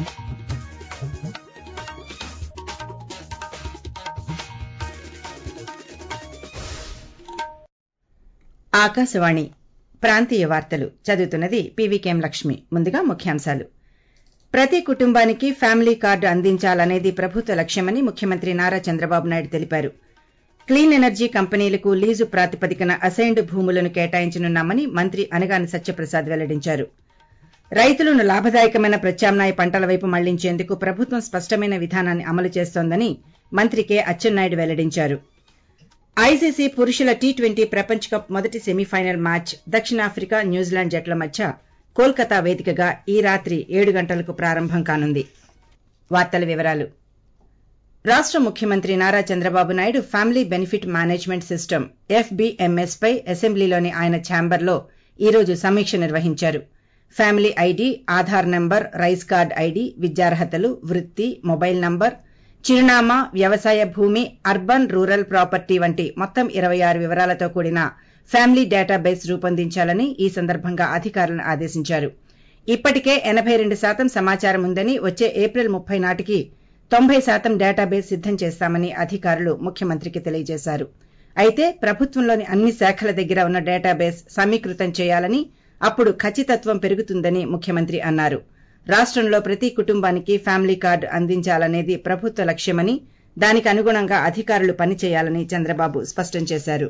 ఆకాశవాణి ప్రాంతీయ వార్తలు చదువుతున్నది పీవీకేఎం లక్ష్మి ముందుగా ముఖ్యాంశాలు ప్రతి కుటుంబానికి ఫ్యామిలీ కార్డు అందించాలనేది ప్రభుత్వ లక్ష్యమని ముఖ్యమంత్రి నారా చంద్రబాబు నాయుడు తెలిపారు క్లీన్ ఎనర్జీ కంపెనీలకు లీజు ప్రాతిపదికన అసైన్డ్ భూములను కేటాయించనున్నామని మంత్రి అనగాని సత్యప్రసాద్ వెల్లడించారు రైతులను లాభదాయకమైన ప్రత్యామ్నాయ పంటల వైపు మళ్లించేందుకు ప్రభుత్వం స్పష్టమైన విధానాన్ని అమలు చేస్తోందని మంత్రి కె అచ్చెన్నాయుడు వెల్లడించారు ఐసీసీ పురుషుల టీ ట్వంటీ ప్రపంచ కప్ మొదటి సెమీఫైనల్ మ్యాచ్ దక్షిణాఫ్రికా న్యూజిలాండ్ జట్ల మధ్య కోల్కతా వేదికగా ఈ రాత్రి ఏడు గంటలకు ప్రారంభం కానుంది వార్తల వివరాలు రాష్ట ముఖ్యమంత్రి Nara Chandrababu Naidu family benefit management system FBMS పై అసెంబ్లీలోని ఆయన ఛాంబర్లో ఈ రోజు సమీక్ష నిర్వహించారు family ID Aadhaar number rice card ID విద్యార్హతలు వృత్తి మొబైల్ నంబర్ చిరునామా వ్యవసాయ భూమి అర్బన్ రూరల్ ప్రాపర్టీ వంటి మొత్తం ఇరవై ఆరు వివరాలతో కూడిన ఫ్యామిలీ డేటాబేస్ రూపొందించాలని ఈ సందర్భంగా అధికారులను ఆదేశించారు ఇప్పటికే ఎనబై రెండు శాతం సమాచారం ఉందని వచ్చే ఏప్రిల్ ముప్పై నాటికి తొంభై శాతం డేటాబేస్ సిద్దం చేస్తామని అధికారులు ముఖ్యమంత్రికి తెలియజేశారు అయితే ప్రభుత్వంలోని అన్ని శాఖల దగ్గర ఉన్న డేటాబేస్ సమీకృతం చేయాలని అప్పుడు ఖచ్చితత్వం పెరుగుతుందని ముఖ్యమంత్రి అన్నారు రాష్టంలో ప్రతి కుటుంబానికి ఫ్యామిలీ కార్డు అందించాలనేది ప్రభుత్వ లక్ష్యమని దానికి అనుగుణంగా అధికారులు పనిచేయాలని చంద్రబాబు స్పష్టం చేశారు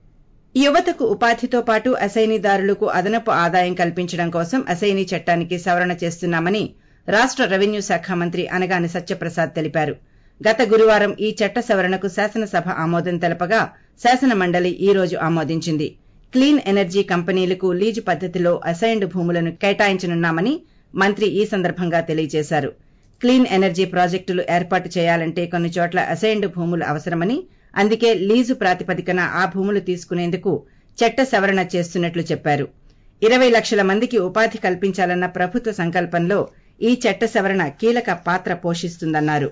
యువతకు ఉపాధితో పాటు అసైనీదారులకు అదనపు ఆదాయం కల్పించడం కోసం అసైనీ చట్టానికి సవరణ చేస్తున్నామని రాష్ట రెవెన్యూ శాఖ మంత్రి అనగాని సత్యప్రసాద్ తెలిపారు గత గురువారం ఈ చట్ట సవరణకు శాసనసభ ఆమోదం తెలపగా శాసన మండలి ఈ రోజు ఆమోదించింది క్లీన్ ఎనర్జీ కంపెనీలకు లీజు పద్దతిలో అసైన్డ్ భూములను కేటాయించనున్నామని మంత్రి ఈ సందర్భంగా తెలియజేశారు క్లీన్ ఎనర్జీ ప్రాజెక్టులు ఏర్పాటు చేయాలంటే కొన్ని చోట్ల అసైన్డ్ భూములు అవసరమని అందుకే లీజు ప్రాతిపదికన ఆ భూములు తీసుకునేందుకు చట్ట సవరణ చేస్తున్నట్లు చెప్పారు ఇరవై లక్షల మందికి ఉపాధి కల్పించాలన్న ప్రభుత్వ సంకల్పంలో ఈ చట్ట సవరణ కీలక పాత్ర పోషిస్తుందన్నారు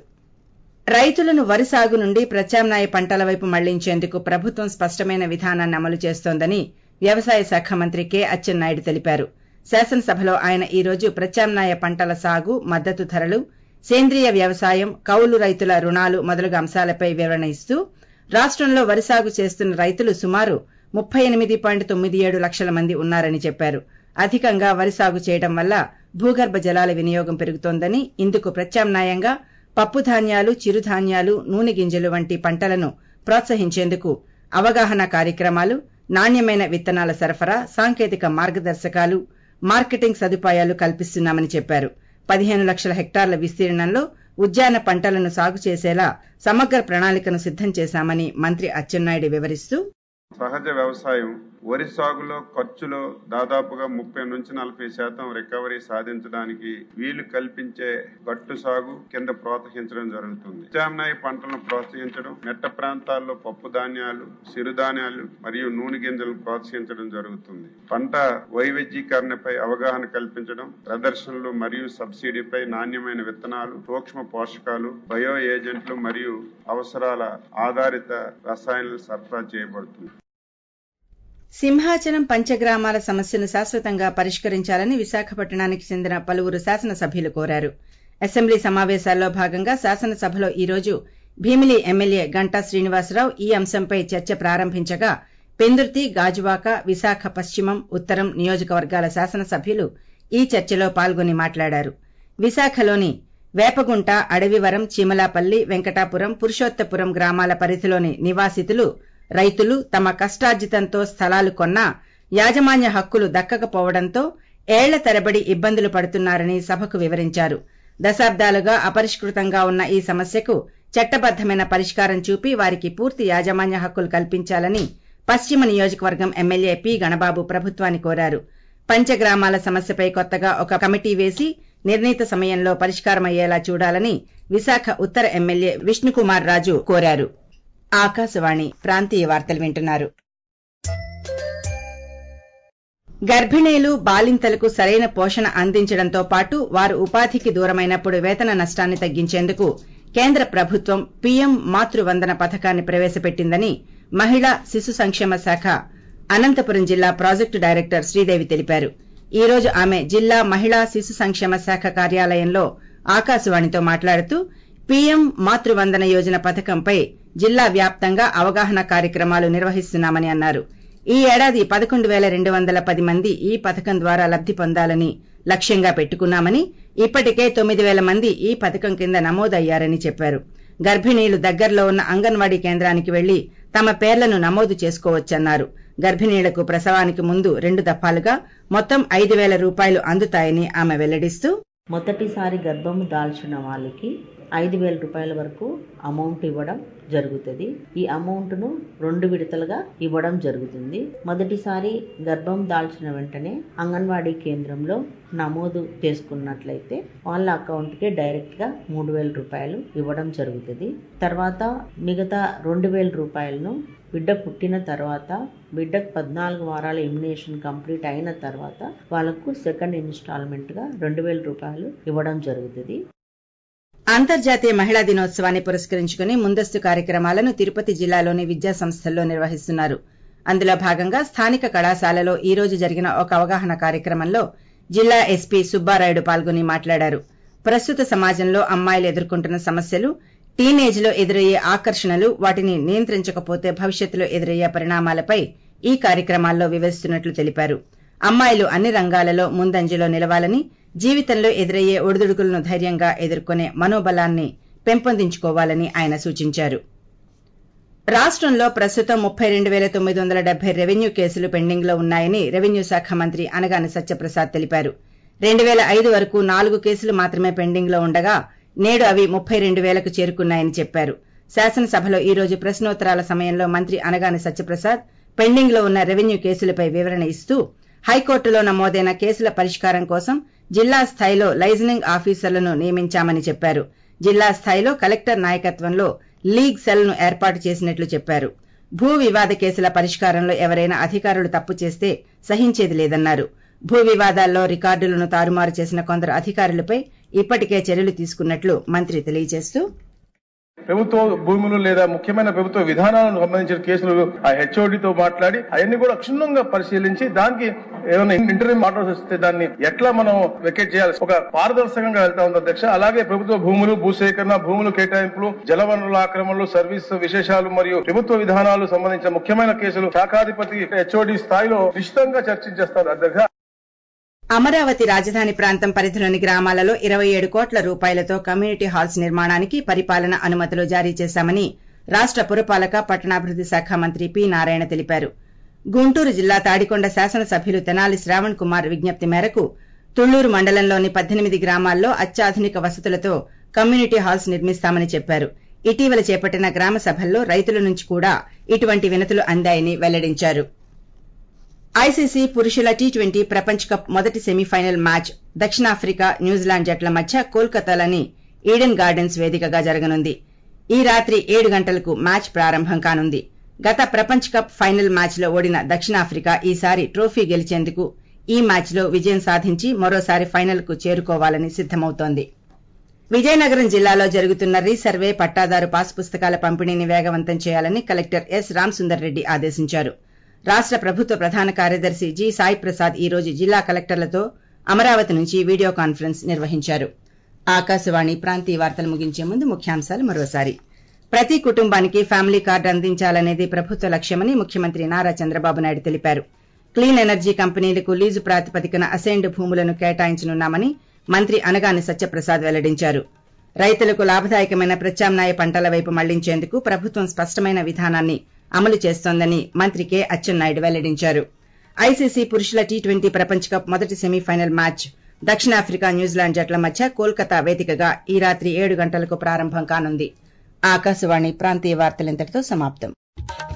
రైతులను వరి సాగు నుండి ప్రత్యామ్నాయ పంటల వైపు మళ్లించేందుకు ప్రభుత్వం స్పష్టమైన విధానాన్ని అమలు చేస్తోందని వ్యవసాయ శాఖ మంత్రి కె అచ్చెన్నాయుడు తెలిపారు శాసనసభలో ఆయన ఈ రోజు ప్రత్యామ్నాయ పంటల సాగు మద్దతు ధరలు సేంద్రీయ వ్యవసాయం కౌలు రైతుల రుణాలు మొదలగు అంశాలపై వివరణ ఇస్తూ రాష్టంలో వరి సాగు చేస్తున్న రైతులు సుమారు ముప్పై ఎనిమిది పాయింట్ తొమ్మిది ఏడు లక్షల మంది ఉన్నారని చెప్పారు అధికంగా వరి సాగు చేయడం వల్ల భూగర్భ జలాల వినియోగం పెరుగుతోందని ఇందుకు ప్రత్యామ్నాయంగా పప్పు ధాన్యాలు చిరుధాన్యాలు నూనె గింజలు వంటి పంటలను ప్రోత్సహించేందుకు అవగాహన కార్యక్రమాలు నాణ్యమైన విత్తనాల సరఫరా సాంకేతిక మార్గదర్శకాలు మార్కెటింగ్ సదుపాయాలు కల్పిస్తున్నామని చెప్పారు పదిహేను లక్షల హెక్టార్ల విస్తీర్ణంలో ఉద్యాన పంటలను సాగు చేసేలా సమగ్ర ప్రణాళికను సిద్దం చేశామని మంత్రి అచ్చెన్నాయుడు వివరిస్తూ సహజ వ్యవసాయం వరి సాగులో ఖర్చులో దాదాపుగా ముప్పై నుంచి నలభై శాతం రికవరీ సాధించడానికి వీలు కల్పించే గట్టు సాగు కింద ప్రోత్సహించడం జరుగుతుంది ప్రత్యామ్నాయ పంటలను ప్రోత్సహించడం మెట్ట ప్రాంతాల్లో పప్పు ధాన్యాలు సిరుధాన్యాలు మరియు నూనె గింజలను ప్రోత్సహించడం జరుగుతుంది పంట వైవిధ్యీకరణపై అవగాహన కల్పించడం ప్రదర్శనలు మరియు సబ్సిడీపై నాణ్యమైన విత్తనాలు సూక్ష్మ పోషకాలు బయో ఏజెంట్లు మరియు అవసరాల ఆధారిత రసాయనాలు సరఫరా చేయబడుతుంది సింహాచలం పంచగ్రామాల సమస్యను శాశ్వతంగా పరిష్కరించాలని విశాఖపట్నానికి చెందిన పలువురు శాసనసభ్యులు కోరారు అసెంబ్లీ సమావేశాల్లో భాగంగా శాసనసభలో ఈ రోజు భీమిలి ఎమ్మెల్యే గంటా శ్రీనివాసరావు ఈ అంశంపై చర్చ ప్రారంభించగా పెందుర్తి గాజువాక విశాఖ పశ్చిమం ఉత్తరం నియోజకవర్గాల శాసనసభ్యులు ఈ చర్చలో పాల్గొని మాట్లాడారు విశాఖలోని వేపగుంట అడవివరం చీమలాపల్లి వెంకటాపురం పురుషోత్తపురం గ్రామాల పరిధిలోని నివాసితులు రైతులు తమ కష్టార్జితంతో స్థలాలు కొన్నా యాజమాన్య హక్కులు దక్కకపోవడంతో ఏళ్ల తరబడి ఇబ్బందులు పడుతున్నారని సభకు వివరించారు దశాబ్దాలుగా అపరిష్కృతంగా ఉన్న ఈ సమస్యకు చట్టబద్దమైన పరిష్కారం చూపి వారికి పూర్తి యాజమాన్య హక్కులు కల్పించాలని పశ్చిమ నియోజకవర్గం ఎమ్మెల్యే పి గణబాబు ప్రభుత్వాన్ని కోరారు పంచగ్రామాల సమస్యపై కొత్తగా ఒక కమిటీ వేసి నిర్ణీత సమయంలో పరిష్కారమయ్యేలా చూడాలని విశాఖ ఉత్తర ఎమ్మెల్యే విష్ణుకుమార్ రాజు కోరారు ఆకాశవాణి ప్రాంతీయ వార్తలు వింటున్నారు గర్భిణీలు బాలింతలకు సరైన పోషణ అందించడంతో పాటు వారు ఉపాధికి దూరమైనప్పుడు వేతన నష్టాన్ని తగ్గించేందుకు కేంద్ర ప్రభుత్వం పీఎం మాతృవందన పథకాన్ని ప్రవేశపెట్టిందని మహిళా శిశు సంక్షేమ శాఖ అనంతపురం జిల్లా ప్రాజెక్టు డైరెక్టర్ శ్రీదేవి తెలిపారు ఈ రోజు ఆమె జిల్లా మహిళా శిశు సంక్షేమ శాఖ కార్యాలయంలో ఆకాశవాణితో మాట్లాడుతూ పీఎం మాతృవందన యోజన పథకంపై జిల్లా వ్యాప్తంగా అవగాహన కార్యక్రమాలు నిర్వహిస్తున్నామని అన్నారు ఈ ఏడాది పదకొండు పేల రెండు వందల పది మంది ఈ పథకం ద్వారా లబ్ది పొందాలని లక్ష్యంగా పెట్టుకున్నామని ఇప్పటికే తొమ్మిది పేల మంది ఈ పథకం కింద నమోదయ్యారని చెప్పారు గర్భిణీలు దగ్గరలో ఉన్న అంగన్వాడీ కేంద్రానికి వెళ్లి తమ పేర్లను నమోదు చేసుకోవచ్చన్నారు గర్భిణీలకు ప్రసవానికి ముందు రెండు దఫాలుగా మొత్తం ఐదు వేల రూపాయలు అందుతాయని ఆమె వెల్లడిస్తూ మొదటిసారి గర్భము దాల్చిన వాళ్ళకి ఐదు వేల రూపాయల వరకు అమౌంట్ ఇవ్వడం జరుగుతుంది ఈ అమౌంట్ను రెండు విడతలుగా ఇవ్వడం జరుగుతుంది మొదటిసారి గర్భం దాల్చిన వెంటనే అంగన్వాడీ కేంద్రంలో నమోదు చేసుకున్నట్లయితే వాళ్ళ అకౌంట్కే డైరెక్ట్గా మూడు వేల రూపాయలు ఇవ్వడం జరుగుతుంది తర్వాత మిగతా రెండు వేల రూపాయలను బిడ్డ పుట్టిన తర్వాత బిడ్డకు పద్నాలుగు వారాల ఇమ్యునేషన్ కంప్లీట్ అయిన తర్వాత వాళ్ళకు సెకండ్ ఇన్స్టాల్మెంట్గా రెండు వేల రూపాయలు ఇవ్వడం జరుగుతుంది అంతర్జాతీయ మహిళా దినోత్సవాన్ని పురస్కరించుకుని ముందస్తు కార్యక్రమాలను తిరుపతి జిల్లాలోని విద్యా సంస్థల్లో నిర్వహిస్తున్నారు అందులో భాగంగా స్థానిక కళాశాలలో ఈ రోజు జరిగిన ఒక అవగాహన కార్యక్రమంలో జిల్లా ఎస్పీ సుబ్బారాయుడు పాల్గొని మాట్లాడారు ప్రస్తుత సమాజంలో అమ్మాయిలు ఎదుర్కొంటున్న సమస్యలు టీనేజ్ లో ఎదురయ్యే ఆకర్షణలు వాటిని నియంత్రించకపోతే భవిష్యత్తులో ఎదురయ్యే పరిణామాలపై ఈ కార్యక్రమాల్లో వివరిస్తున్నట్లు తెలిపారు అమ్మాయిలు అన్ని రంగాలలో ముందంజలో నిలవాలని జీవితంలో ఎదురయ్యే ఒడిదుడుకులను ధైర్యంగా ఎదుర్కొనే మనోబలాన్ని పెంపొందించుకోవాలని ఆయన సూచించారు రాష్టంలో ప్రస్తుతం ముప్పై రెండు పేల తొమ్మిది వందల డెబ్బై రెవెన్యూ కేసులు పెండింగ్ లో ఉన్నాయని రెవెన్యూ శాఖ మంత్రి అనగాని సత్యప్రసాద్ తెలిపారు రెండు పేల ఐదు వరకు నాలుగు కేసులు మాత్రమే పెండింగ్ లో ఉండగా నేడు అవి ముప్పై రెండు వేలకు చేరుకున్నాయని చెప్పారు శాసనసభలో ఈ రోజు ప్రశ్నోత్తరాల సమయంలో మంత్రి అనగాని సత్యప్రసాద్ పెండింగ్ లో ఉన్న రెవెన్యూ కేసులపై వివరణ ఇస్తూ హైకోర్టులో నమోదైన కేసుల పరిష్కారం కోసం జిల్లా స్థాయిలో లైజనింగ్ ఆఫీసర్లను నియమించామని చెప్పారు జిల్లా స్థాయిలో కలెక్టర్ నాయకత్వంలో లీగ్ సెల్ ను ఏర్పాటు చేసినట్లు చెప్పారు భూ వివాద కేసుల పరిష్కారంలో ఎవరైనా అధికారులు తప్పు చేస్తే సహించేది లేదన్నారు భూ వివాదాల్లో రికార్డులను తారుమారు చేసిన కొందరు అధికారులపై ఇప్పటికే చర్యలు తీసుకున్నట్లు మంత్రి తెలియజేస్తూ ప్రభుత్వ భూములు లేదా ముఖ్యమైన ప్రభుత్వ విధానాలకు సంబంధించిన కేసులు ఆ హెచ్ఓడితో మాట్లాడి అవన్నీ కూడా క్షుణ్ణంగా పరిశీలించి దానికి ఏమైనా ఇంటర్వ్యూ ఆర్డర్స్ వస్తే దాన్ని ఎట్లా మనం వెకేట్ చేయాలి ఒక పారదర్శకంగా వెళ్తా ఉంది అధ్యక్ష అలాగే ప్రభుత్వ భూములు భూసేకరణ భూములు కేటాయింపులు జలవనరుల ఆక్రమణలు సర్వీస్ విశేషాలు మరియు ప్రభుత్వ విధానాలు సంబంధించిన ముఖ్యమైన కేసులు శాఖాధిపతి హెచ్ఓడి స్థాయిలో నిశ్చితంగా చర్చించేస్తారు అధ్యక్ష అమరావతి రాజధాని ప్రాంతం పరిధిలోని గ్రామాలలో ఇరవై ఏడు కోట్ల రూపాయలతో కమ్యూనిటీ హాల్స్ నిర్మాణానికి పరిపాలన అనుమతులు జారీ చేశామని రాష్ట పురపాలక పట్టణాభివృద్ది శాఖ మంత్రి పి నారాయణ తెలిపారు గుంటూరు జిల్లా తాడికొండ శాసనసభ్యులు తెనాలి శ్రావణ్ కుమార్ విజ్ఞప్తి మేరకు తుళ్లూరు మండలంలోని పద్దెనిమిది గ్రామాల్లో అత్యాధునిక వసతులతో కమ్యూనిటీ హాల్స్ నిర్మిస్తామని చెప్పారు ఇటీవల చేపట్టిన గ్రామ సభల్లో రైతుల నుంచి కూడా ఇటువంటి వినతులు అందాయని వెల్లడించారు ఐసీసీ పురుషుల టీ ట్వంటీ ప్రపంచ్ కప్ మొదటి సెమీఫైనల్ మ్యాచ్ దక్షిణాఫ్రికా న్యూజిలాండ్ జట్ల మధ్య కోల్కతాలోని ఈడెన్ గార్డెన్స్ వేదికగా జరగనుంది ఈ రాత్రి ఏడు గంటలకు మ్యాచ్ ప్రారంభం కానుంది గత ప్రపంచ్ కప్ ఫైనల్ మ్యాచ్లో ఓడిన దక్షిణాఫ్రికా ఈసారి ట్రోఫీ గెలిచేందుకు ఈ మ్యాచ్లో విజయం సాధించి మరోసారి ఫైనల్కు చేరుకోవాలని సిద్దమవుతోంది విజయనగరం జిల్లాలో జరుగుతున్న రీసర్వే పట్టాదారు పాస్ పుస్తకాల పంపిణీని వేగవంతం చేయాలని కలెక్టర్ ఎస్ రామసుందర్ రెడ్డి ఆదేశించారు రాష్ట ప్రభుత్వ ప్రధాన కార్యదర్శి జి సాయి ప్రసాద్ ఈ రోజు జిల్లా కలెక్టర్లతో అమరావతి నుంచి వీడియో కాన్ఫరెన్స్ నిర్వహించారు ఆకాశవాణి ప్రాంతీయ వార్తలు ముగించే ముందు ముఖ్యాంశాలు మరోసారి ప్రతి కుటుంబానికి ఫ్యామిలీ కార్డు అందించాలనేది ప్రభుత్వ లక్ష్యమని ముఖ్యమంత్రి నారా చంద్రబాబు నాయుడు తెలిపారు క్లీన్ ఎనర్జీ కంపెనీలకు లీజు ప్రాతిపదికన అసైన్డ్ భూములను కేటాయించనున్నామని మంత్రి అనగాని సత్యప్రసాద్ వెల్లడించారు రైతులకు లాభదాయకమైన ప్రత్యామ్నాయ పంటల వైపు మళ్లించేందుకు ప్రభుత్వం స్పష్టమైన విధానాన్ని అమలు చేస్తోందని మంత్రి కె అచ్చెన్నాయుడు వెల్లడించారు ఐసీసీ పురుషుల టీ ట్వంటీ ప్రపంచ్ కప్ మొదటి సెమీఫైనల్ మ్యాచ్ దక్షిణాఫ్రికా న్యూజిలాండ్ జట్ల మధ్య కోల్కతా వేదికగా ఈ రాత్రి ఏడు గంటలకు ప్రారంభం కానుంది ఆకాశవాణి ప్రాంతీయ వార్తలింతటితో సమాప్తం